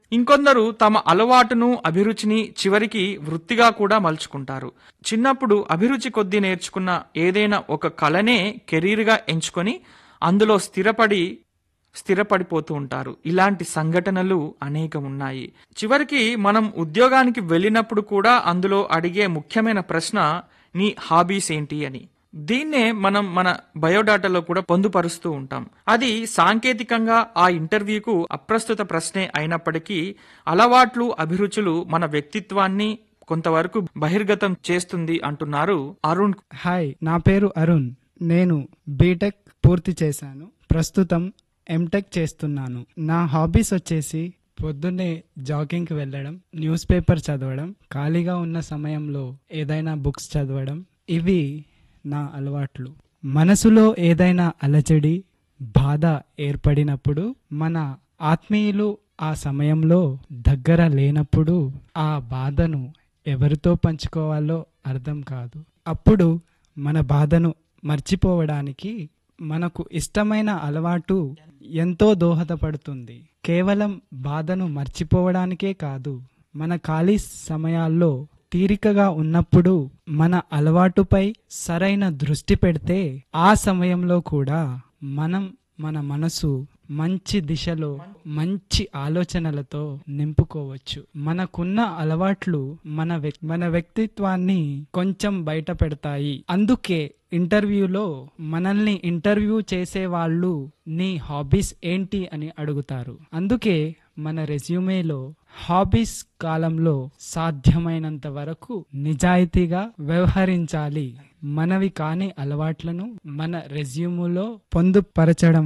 ఇంకొందరు తమ అలవాటును అభిరుచిని చివరికి వృత్తిగా కూడా మలుచుకుంటారు చిన్నప్పుడు అభిరుచి కొద్దీ నేర్చుకున్న ఏదైనా ఒక కళనే కెరీర్గా ఎంచుకొని అందులో స్థిరపడి స్థిరపడిపోతూ ఉంటారు ఇలాంటి సంఘటనలు అనేకం ఉన్నాయి చివరికి మనం ఉద్యోగానికి వెళ్ళినప్పుడు కూడా అందులో అడిగే ముఖ్యమైన ప్రశ్న నీ హాబీస్ ఏంటి అని దీన్నే మనం మన బయోడాటాలో కూడా పొందుపరుస్తూ ఉంటాం అది సాంకేతికంగా ఆ ఇంటర్వ్యూకు అప్రస్తుత ప్రశ్నే అయినప్పటికీ అలవాట్లు అభిరుచులు మన వ్యక్తిత్వాన్ని కొంతవరకు బహిర్గతం చేస్తుంది అంటున్నారు అరుణ్ హాయ్ నా పేరు అరుణ్ నేను బీటెక్ పూర్తి చేశాను ప్రస్తుతం ఎంటెక్ చేస్తున్నాను నా హాబీస్ వచ్చేసి పొద్దున్నే జాగింగ్కి వెళ్ళడం న్యూస్ పేపర్ చదవడం ఖాళీగా ఉన్న సమయంలో ఏదైనా బుక్స్ చదవడం ఇవి నా అలవాట్లు మనసులో ఏదైనా అలజడి బాధ ఏర్పడినప్పుడు మన ఆత్మీయులు ఆ సమయంలో దగ్గర లేనప్పుడు ఆ బాధను ఎవరితో పంచుకోవాలో అర్థం కాదు అప్పుడు మన బాధను మర్చిపోవడానికి మనకు ఇష్టమైన అలవాటు ఎంతో దోహదపడుతుంది కేవలం బాధను మర్చిపోవడానికే కాదు మన ఖాళీ సమయాల్లో తీరికగా ఉన్నప్పుడు మన అలవాటుపై సరైన దృష్టి పెడితే ఆ సమయంలో కూడా మనం మన మనసు మంచి దిశలో మంచి ఆలోచనలతో నింపుకోవచ్చు మనకున్న అలవాట్లు మన వ్యక్- మన వ్యక్తిత్వాన్ని కొంచెం బయట పెడతాయి అందుకే ఇంటర్వ్యూలో మనల్ని ఇంటర్వ్యూ చేసే వాళ్ళు నీ హాబీస్ ఏంటి అని అడుగుతారు అందుకే మన రెజ్యూమేలో హాబీస్ కాలంలో సాధ్యమైనంత వరకు నిజాయితీగా వ్యవహరించాలి మనవి కాని అలవాట్లను మన రెజ్యూములో పొందుపరచడం